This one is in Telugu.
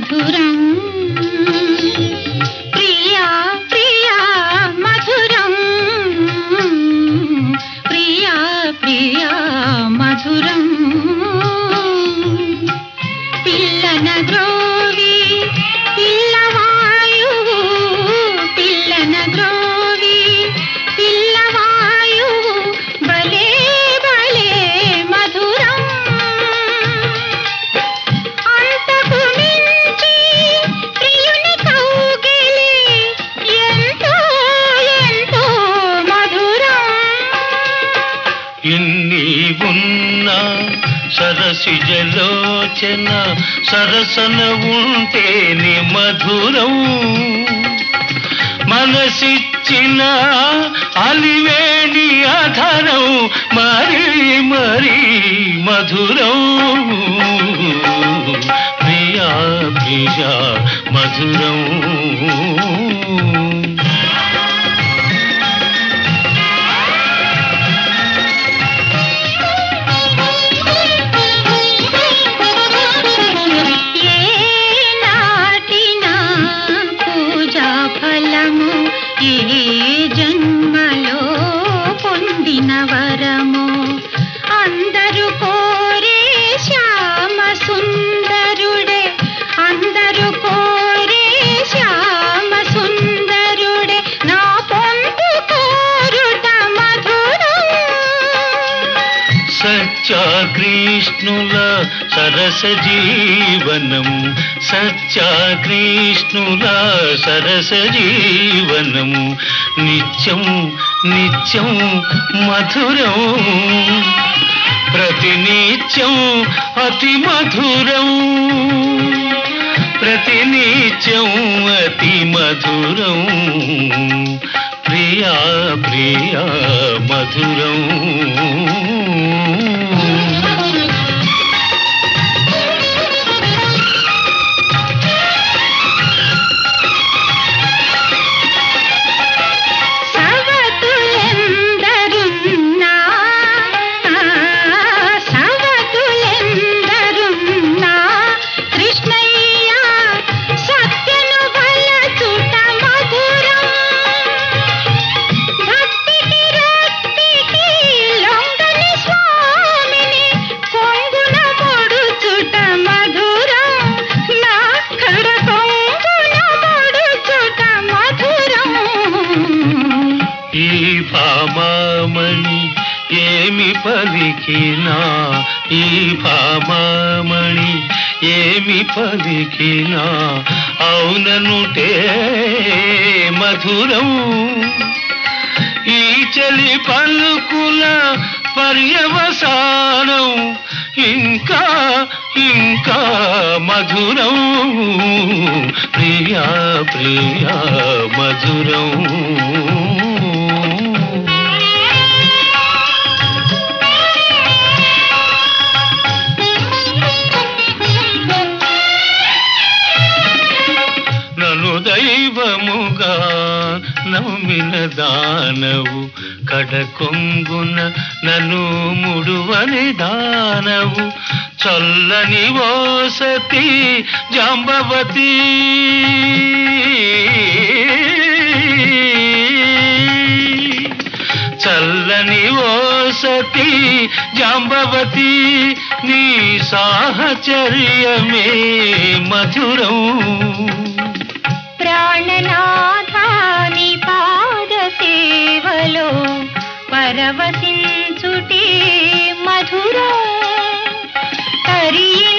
మధురం ప్రియా ప్రియా మధురం ప్రియా ప్రియా మధురం పిల్లన ద్రోవి పిల్లవాయువు పిల్లన ద్రోవి పిల్లవాయువు భలే భలే మధురం అంతకు మించి ప్రియుని కౌగిలి ఎంతో ఎంతో మధురం ఇన్ని ఉన్నా సరసిజలోచన సరసన ఉంటేని మధురం మనసిచ్చిన అలివేణి అధరం మరి మరి మధురం ప్రియా ప్రియా మధురం ఏ నాటినా పూజా ఫలము ఏ జన్మలో పొందిన వరము అందరూ కోరే శ్యామ సుందరుడే అందరూ కోరే శ్యామ సుందరుడే నా పొందు కోరుట మధురం సత్యాకృష్ణుల సరస జీవనం సత్యాకృష్ణుల సరస జీవనం నిత్యం నిత్యం మధురం ప్రతినిత్యం అతి మధురం ప్రతినిత్యం అతి మధురం ప్రియా ప్రియా మధురం సవతులెందరున్నా సవతులెందరున్నా కృష్ణయ్య సత్యను బలచుట మధురం భక్తికి రక్తికి లొంగని స్వామిని కొంగున పొడుచుట మధురం నా కడ కొంగున పొడుచుట మధురం ఈ భామామణి ఏమి పలికినా ఈ భామామణి ఏమి పలికినా అవుననుటే మధురం ఈ చలి పలుకుల పర్యవసానం ఇంకా ఇంకా మధురం ప్రియా ప్రియా మధురం నన్ను దైవముగా నమ్మిన దానవు కడకొంగున నన్ను ముడువని దానవు చల్లని ఓసతి జాంబవతి చల్లని ఓసతి జాంబవతి నీ సాహచర్యమే మధురం ప్రాణనాథాని పాద సేవలో పరవశించుటే మధురం తరించి